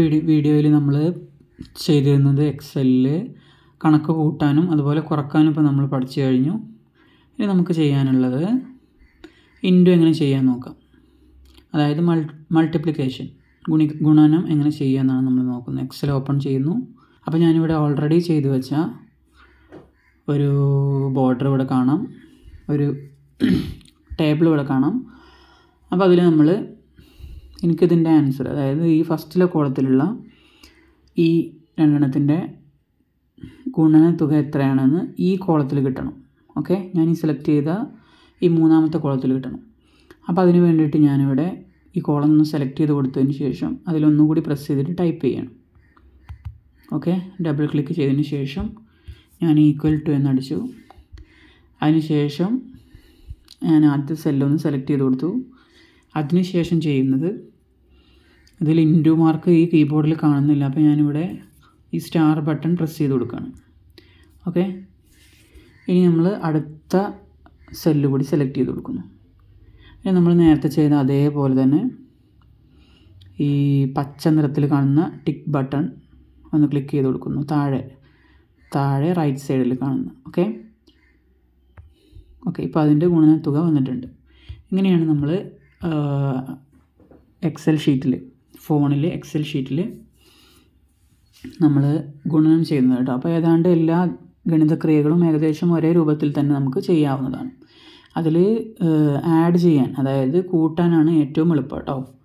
video വീഡിയോയിൽ നമ്മൾ ചെയ്തിരുന്നത് എക്സലിൽ കണക്ക് കൂട്ടാനും അതുപോലെ കുറക്കാനും ഇപ്പോൾ നമ്മൾ പഠിച്ചു കഴിഞ്ഞു ഇനി നമുക്ക് ചെയ്യാനുള്ളത് ഇൻറ്റു എങ്ങനെ ചെയ്യാൻ നോക്കാം അതായത് മൾ മൾട്ടിപ്ലിക്കേഷൻ ഗുണി ഗുണനം എങ്ങനെ ചെയ്യാമെന്നാണ് നമ്മൾ നോക്കുന്നത് എക്സൽ ഓപ്പൺ ചെയ്യുന്നു അപ്പോൾ ഞാനിവിടെ ഓൾറെഡി ചെയ്തു വെച്ച ഒരു ബോർഡർ ഇവിടെ കാണാം ഒരു ടേബിൾ ഇവിടെ കാണാം അപ്പോൾ അതിൽ നമ്മൾ എനിക്കിതിൻ്റെ ആൻസർ അതായത് ഈ ഫസ്റ്റിലെ കോളത്തിലുള്ള ഈ രണ്ടെണ്ണത്തിൻ്റെ ഗുണന തുക എത്രയാണെന്ന് ഈ കോളത്തിൽ കിട്ടണം ഓക്കെ ഞാൻ ഈ സെലക്ട് ചെയ്ത ഈ മൂന്നാമത്തെ കോളത്തിൽ കിട്ടണം അപ്പോൾ അതിന് വേണ്ടിയിട്ട് ഞാനിവിടെ ഈ കോളം ഒന്ന് സെലക്ട് ചെയ്ത് കൊടുത്തതിന് ശേഷം അതിലൊന്നുകൂടി പ്രസ് ചെയ്തിട്ട് ടൈപ്പ് ചെയ്യണം ഓക്കെ ഡബിൾ ക്ലിക്ക് ചെയ്തതിന് ശേഷം ഞാൻ ഈക്വൽ ടു എന്നടിച്ചു അതിന് ശേഷം ഞാൻ ആദ്യത്തെ സെല്ലൊന്ന് സെലക്ട് ചെയ്ത് കൊടുത്തു അതിനുശേഷം ചെയ്യുന്നത് ഇതിൽ ഇൻറ്റു മാർക്ക് ഈ കീബോർഡിൽ കാണുന്നില്ല അപ്പോൾ ഞാനിവിടെ ഈ സ്റ്റാർ ബട്ടൺ പ്രസ് ചെയ്ത് കൊടുക്കുകയാണ് ഓക്കെ ഇനി നമ്മൾ അടുത്ത സെല്ല് കൂടി സെലക്ട് ചെയ്ത് കൊടുക്കുന്നു ഇനി നമ്മൾ നേരത്തെ ചെയ്ത അതേപോലെ തന്നെ ഈ പച്ച നിറത്തിൽ കാണുന്ന ടിക്ക് ബട്ടൺ ഒന്ന് ക്ലിക്ക് ചെയ്ത് കൊടുക്കുന്നു താഴെ താഴെ റൈറ്റ് സൈഡിൽ കാണുന്ന ഓക്കെ ഓക്കെ ഇപ്പോൾ അതിൻ്റെ ഗുണനത്തുക വന്നിട്ടുണ്ട് ഇങ്ങനെയാണ് നമ്മൾ എക്സൽ ഷീറ്റിൽ ഫോണിൽ എക്സൽ ഷീറ്റിൽ നമ്മൾ ഗുണനം ചെയ്യുന്നത് കേട്ടോ അപ്പോൾ ഏതാണ്ട് എല്ലാ ഗണിതക്രിയകളും ഏകദേശം ഒരേ രൂപത്തിൽ തന്നെ നമുക്ക് ചെയ്യാവുന്നതാണ് അതിൽ ആഡ് ചെയ്യാൻ അതായത് കൂട്ടാനാണ് ഏറ്റവും എളുപ്പം കേട്ടോ